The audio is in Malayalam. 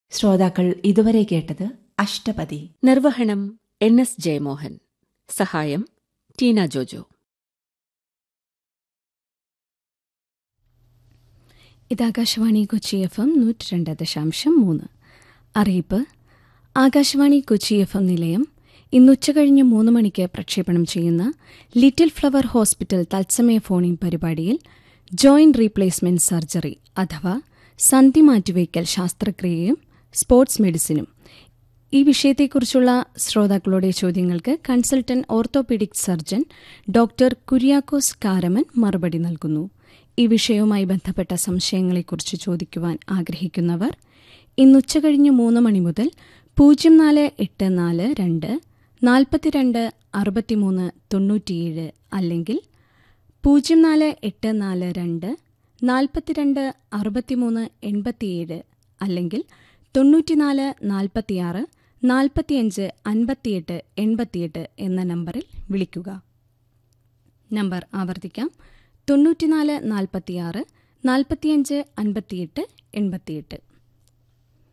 ശ്രോതാക്കൾ ഇതുവരെ കേട്ടത് അഷ്ടപതി നിർവഹണം എൻ എസ് ജയമോഹൻ സഹായം ടീന ജോജോ ഇത് ആകാശവാണി കൊച്ചി എഫ് എം നൂറ്റി രണ്ട് ദശാംശം മൂന്ന് അറിയിപ്പ് ആകാശവാണി കൊച്ചി എഫ് എം നിലയം ഇന്ന് ഉച്ചകഴിഞ്ഞ് മൂന്ന് മണിക്ക് പ്രക്ഷേപണം ചെയ്യുന്ന ലിറ്റിൽ ഫ്ലവർ ഹോസ്പിറ്റൽ തത്സമയ ഫോണിൻ പരിപാടിയിൽ ജോയിന്റ് റീപ്ലേസ്മെന്റ് സർജറി അഥവാ സന്ധി മാറ്റിവയ്ക്കൽ ശാസ്ത്രക്രിയയും സ്പോർട്സ് മെഡിസിനും ഈ വിഷയത്തെക്കുറിച്ചുള്ള ശ്രോതാക്കളുടെ ചോദ്യങ്ങൾക്ക് consultant orthopaedic surgeon doctor Kuriakose Karaman മറുപടി നൽകുന്നു ഈ വിഷയവുമായി ബന്ധപ്പെട്ട സംശയങ്ങളെക്കുറിച്ച് ചോദിക്കുവാൻ ആഗ്രഹിക്കുന്നവർ ഇന്ന് ഉച്ചകഴിഞ്ഞ് മൂന്ന് മണി മുതൽ പൂജ്യം നാല് എട്ട് നാല് രണ്ട് നാൽപ്പത്തിരണ്ട് അറുപത്തിമൂന്ന് തൊണ്ണൂറ്റിയേഴ് അല്ലെങ്കിൽ പൂജ്യം നാല് എട്ട് നാല് രണ്ട് നാൽപ്പത്തിരണ്ട് അറുപത്തിമൂന്ന് എൺപത്തിയേഴ് അല്ലെങ്കിൽ തൊണ്ണൂറ്റിനാല് നാൽപ്പത്തിയാറ് നാൽപ്പത്തിയഞ്ച് അൻപത്തിയെട്ട് എൺപത്തിയെട്ട് എന്ന നമ്പറിൽ വിളിക്കുക നമ്പർ ആവർത്തിക്കാം തൊണ്ണൂറ്റിനാല് നാൽപ്പത്തിയാറ് നാൽപ്പത്തിയഞ്ച് അൻപത്തിയെട്ട് എൺപത്തിയെട്ട്